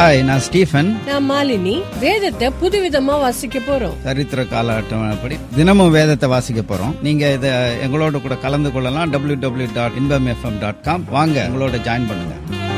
hi நான் Stephen நான் மாலினி வேதத்தை புதுவிதமா வாசிக்க போறோம் சரித்திர கால அட்டவணைப்படி தினமும் வேதத்தை வாசிக்க போறோம் நீங்க இதை எங்களோட கூட கலந்து கொள்ளலாம் W W dot Inbam FM dot com வாங்க எங்களோட ஜாயின் பண்ணுங்க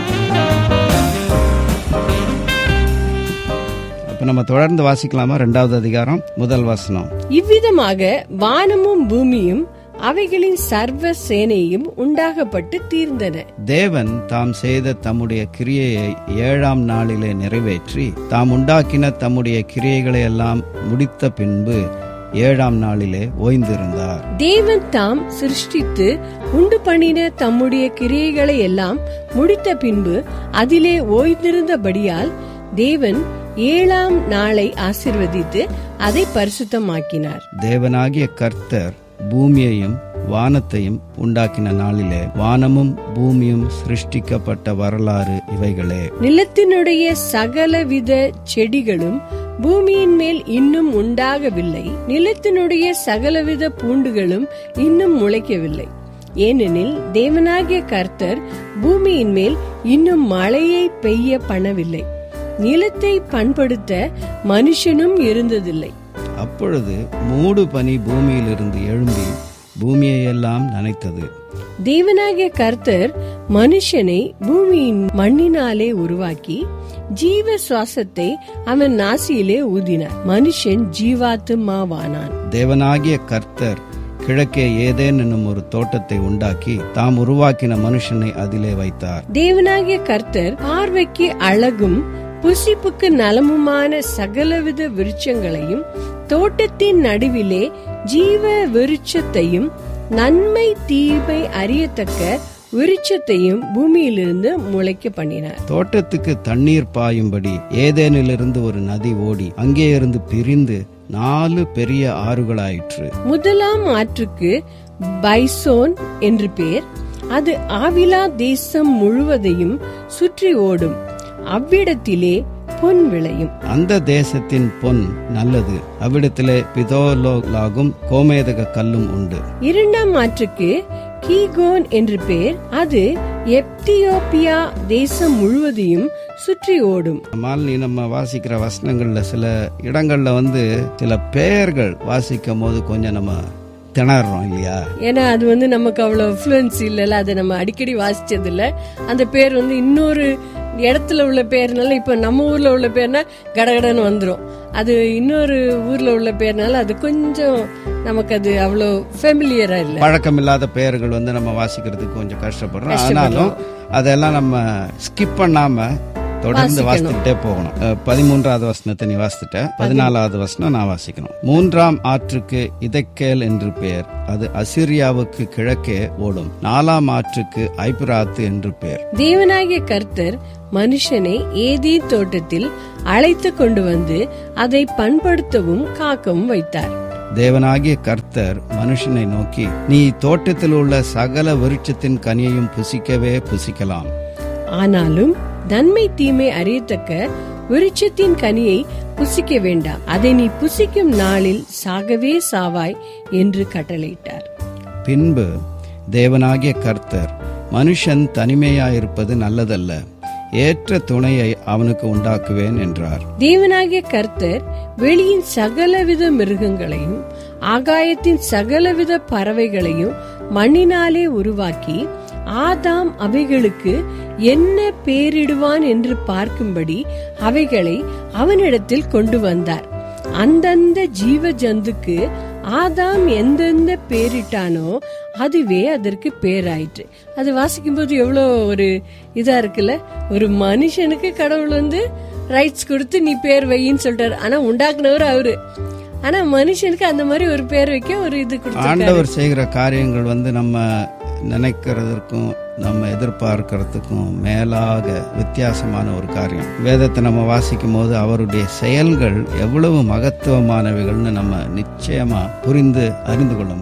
இப்ப நம்ம தொடர்ந்து வாசிக்கலாமா ரெண்டாவது அதிகாரம் முதல் வசனம் இவ்விதமாக வானமும் பூமியும் அவைகளின் சர்வ சேனையும் உண்டாகப்பட்டு தீர்ந்தன தேவன் தாம் செய்த தம்முடைய கிரியையை ஏழாம் நாளிலே நிறைவேற்றி தாம் உண்டாக்கின தம்முடைய கிரியைகளை எல்லாம் முடித்த பின்பு ஏழாம் நாளிலே ஓய்ந்திருந்தார் தேவன் தாம் சிருஷ்டித்து உண்டு பண்ணின தம்முடைய கிரியைகளை எல்லாம் முடித்த பின்பு அதிலே ஓய்ந்திருந்தபடியால் தேவன் ஏழாம் நாளை ஆசிர்வதித்து அதை பரிசுத்தமாக்கினார் தேவனாகிய கர்த்தர் பூமியையும் வானத்தையும் உண்டாக்கின நாளிலே வானமும் பூமியும் சிருஷ்டிக்கப்பட்ட வரலாறு இவைகளே நிலத்தினுடைய சகலவித செடிகளும் பூமியின் மேல் இன்னும் உண்டாகவில்லை நிலத்தினுடைய சகலவித பூண்டுகளும் இன்னும் முளைக்கவில்லை ஏனெனில் தேவனாகிய கர்த்தர் பூமியின் மேல் இன்னும் மழையை பெய்ய பண்ணவில்லை நிலத்தை பண்படுத்த மனுஷனும் இருந்ததில்லை அப்பொழுது மூடு பனி பூமியிலிருந்து எழும்பி பூமியையெல்லாம் நனைத்தது தேவனாகிய கர்த்தர் மனுஷனை பூமியின் மண்ணினாலே உருவாக்கி ஜீவ சுவாசத்தை அவன் நாசியிலே ஊதினார் மனுஷன் ஜீவாத்துமாவானான் தேவனாகிய கர்த்தர் கிழக்கே ஏதேன் என்னும் ஒரு தோட்டத்தை உண்டாக்கி தாம் உருவாக்கின மனுஷனை அதிலே வைத்தார் தேவனாகிய கர்த்தர் பார்வைக்கு அழகும் புசிப்புக்கு நலமுமான சகலவித விருட்சங்களையும் தோட்டத்தின் நடுவிலே ஜீவ விருட்சத்தையும் நன்மை தீமை அறியத்தக்க விருட்சத்தையும் பூமியிலிருந்து முளைக்க பண்ணினார் தோட்டத்துக்கு தண்ணீர் பாயும்படி ஏதேனிலிருந்து ஒரு நதி ஓடி அங்கே இருந்து பிரிந்து நாலு பெரிய ஆறுகளாயிற்று முதலாம் ஆற்றுக்கு பைசோன் என்று பேர் அது ஆவிலா தேசம் முழுவதையும் சுற்றி ஓடும் அவ்விடத்திலே பொன் விளையும் அந்த தேசத்தின் பொன் நல்லது அவ்விடத்திலே பிதோலோலாகும் கோமேதக கல்லும் உண்டு இரண்டாம் ஆற்றுக்கு கீகோன் என்று பேர் அது எப்தியோப்பியா தேசம் முழுவதையும் சுற்றி ஓடும் மாலினி நம்ம வாசிக்கிற வசனங்கள்ல சில இடங்கள்ல வந்து சில பெயர்கள் வாசிக்கும் போது கொஞ்சம் நம்ம திணறோம் இல்லையா ஏன்னா அது வந்து நமக்கு அவ்வளவு ஃப்ளூயன்ஸ் இல்லைல்ல அதை நம்ம அடிக்கடி வாசிச்சது இல்ல அந்த பேர் வந்து இன்னொரு இடத்துல உள்ள பேர்னால இப்ப நம்ம ஊர்ல உள்ள பேர்னா கடகடன்னு வந்துரும் அது இன்னொரு ஊர்ல உள்ள பேர்னால அது கொஞ்சம் நமக்கு அது அவ்வளோ ஃபெமிலியரா இல்ல பழக்கமில்லாத பெயர்கள் வந்து நம்ம வாசிக்கிறதுக்கு கொஞ்சம் கஷ்டப்படுறோம் ஆனாலும் அதெல்லாம் நம்ம ஸ்கிப் பண்ணாம தொடர்ந்து வாசித்துக்கிட்டே போகணும் அஹ், பதிமூன்றாவது வசனத்தை நீ வாசித்துட்ட பதினாலாவது வசனம் நான் வாசிக்கணும் மூன்றாம் ஆற்றுக்கு இதக்கேல் என்று பெயர் அது அசிரியாவுக்கு கிழக்கே ஓடும் நாலாம் ஆற்றுக்கு ஐபிராத்து என்று பெயர் தேவனாகிய கர்த்தர் மனுஷனை ஏதே தோட்டத்தில் அழைத்து கொண்டு வந்து அதை பண்படுத்தவும் காக்கவும் வைத்தார் தேவனாகிய கர்த்தர் மனுஷனை நோக்கி நீ தோட்டத்தில் உள்ள சகல விருட்சத்தின் கனியையும் புசிக்கவே புசிக்கலாம் ஆனாலும் நன்மை தீமை அறியத்தக்க விருட்சத்தின் கனியை புசிக்க வேண்டாம் அதை நீ புசிக்கும் நாளில் சாகவே சாவாய் என்று கட்டளையிட்டார் பின்பு தேவனாகிய கர்த்தர் மனுஷன் தனிமையாயிருப்பது நல்லதல்ல ஏற்ற துணையை அவனுக்கு உண்டாக்குவேன் என்றார் தேவனாகிய கர்த்தர் வெளியின் சகலவித மிருகங்களையும் ஆகாயத்தின் சகலவித பறவைகளையும் மண்ணினாலே உருவாக்கி ஆதாம் அவைகளுக்கு என்ன பேரிடுவான் என்று பார்க்கும்படி அவைகளை அவனிடத்தில் கொண்டு வந்தார் அந்தந்த ஜீவ ஜந்துக்கு ஆதாம் எந்தெந்த பேரிட்டானோ அதுவே அதற்கு பேராயிற்று அது வாசிக்கும் போது எவ்வளோ ஒரு இதா இருக்குல்ல ஒரு மனுஷனுக்கு கடவுள் வந்து ரைட்ஸ் கொடுத்து நீ பேர் வையின்னு சொல்லிட்டாரு ஆனா உண்டாக்குனவர் அவரு ஆனா மனுஷனுக்கு அந்த மாதிரி ஒரு பேர் வைக்க ஒரு இது கொடுத்து ஆண்டவர் செய்கிற காரியங்கள் வந்து நம்ம நினைக்கிறதற்கும் நம்ம எதிர்பார்க்கறதுக்கும் மேலாக வித்தியாசமான ஒரு காரியம் வேதத்தை நம்ம வாசிக்கும் போது அவருடைய செயல்கள் எவ்வளவு மகத்துவமானவைகள்னு நம்ம நிச்சயமா புரிந்து அறிந்து கொள்ள முடியும்